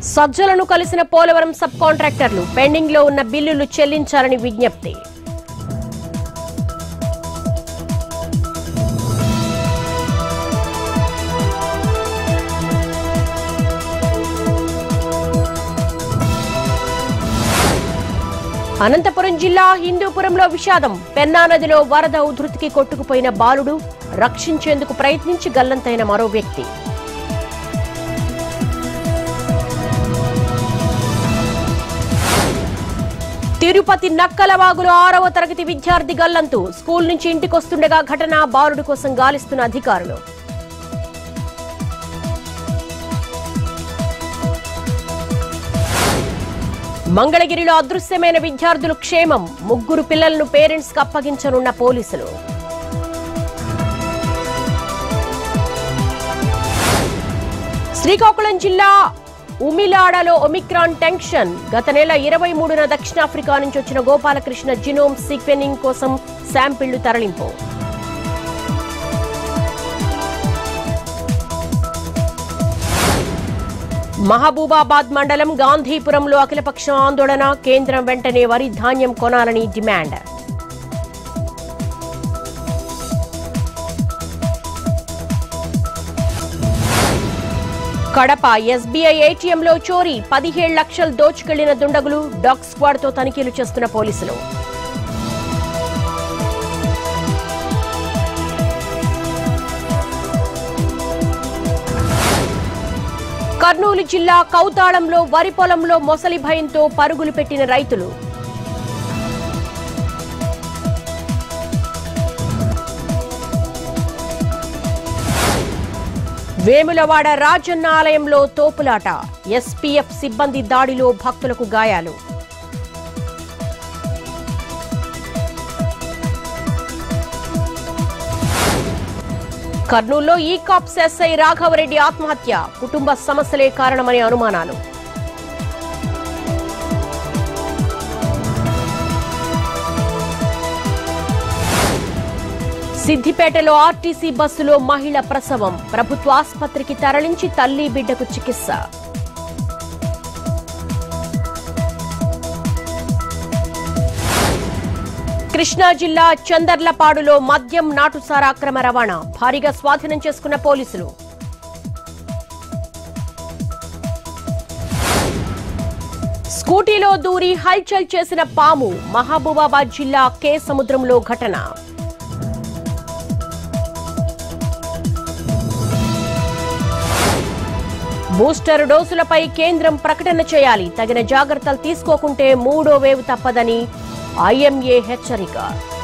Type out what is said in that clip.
సజ్జలను కలిసిన పోలవరం సబ్ కాంట్రాక్టర్లు పెండింగ్ లో ఉన్న బిల్లులు చెల్లించాలని విజ్ఞప్తి అనంతపురం జిల్లా హిందూపురంలో విషాదం పెన్నా నదిలో వరద ఉధృతికి కొట్టుకుపోయిన బాలుడు రక్షించేందుకు ప్రయత్నించి గల్లంతైన మరో వ్యక్తి తిరుపతి నక్కలవాగులో ఆరవ తరగతి విద్యార్థి గల్లంతు స్కూల్ నుంచి ఇంటికొస్తుండగా ఘటన బాలుడి కోసం గాలిస్తున్న అధికారులు మంగళగిరిలో అదృశ్యమైన విద్యార్థులు క్షేమం ముగ్గురు పిల్లలను పేరెంట్స్ కు అప్పగించనున్న పోలీసులు శ్రీకాకుళం జిల్లా ఉమిలాడలో ఒమిక్రాన్ టెన్షన్ గత నెల ఇరవై మూడున దక్షిణాఫ్రికా నుంచి వచ్చిన గోపాలకృష్ణ జినోమ్ సీక్వెనింగ్ కోసం శాంపిళ్లు తరలింపు మహబూబాబాద్ మండలం గాంధీపురంలో అఖిలపక్ష ఆందోళన కేంద్రం వెంటనే వరి ధాన్యం కొనాలని డిమాండ్ కడప ఎస్బీఐ ఏటీఎంలో చోరీ పదిహేడు లక్షలు దోచుకెళ్లిన దుండగులు డాగ్ స్క్వాడ్ తో తనిఖీలు చేస్తున్న పోలీసులు కర్నూలు జిల్లా కౌతాళంలో వరి పొలంలో మొసలి భయంతో పరుగులు పెట్టిన రైతులు వేములవాడ రాజన్న ఆలయంలో తోపులాట ఎస్పీఎఫ్ సిబ్బంది దాడిలో భక్తులకు గాయాలు కర్నూలులో ఈ కాప్స్ ఎస్ఐ రాఘవరెడ్డి ఆత్మహత్య కుటుంబ సమస్యలే కారణమనే అనుమానాలు సిద్దిపేటలో ఆర్టీసీ బస్సులో మహిళ ప్రసవం ప్రభుత్వ ఆసుపత్రికి తరలించి తల్లి బిడ్డకు చికిత్స కృష్ణా జిల్లా చందర్లపాడులో మద్యం నాటుసారా అక్రమ రవాణా భారీగా స్వాధీనం చేసుకున్న పోలీసులు స్కూటీలో దూరి హల్చల్ చేసిన పాము మహబూబాబాద్ జిల్లా కే సముద్రంలో ఘటన బూస్టర్ డోసులపై కేంద్రం ప్రకటన చేయాలి తగిన జాగ్రత్తలు తీసుకోకుంటే మూడో వేవ్ తప్పదని ఐఎంఏ హెచ్చరిక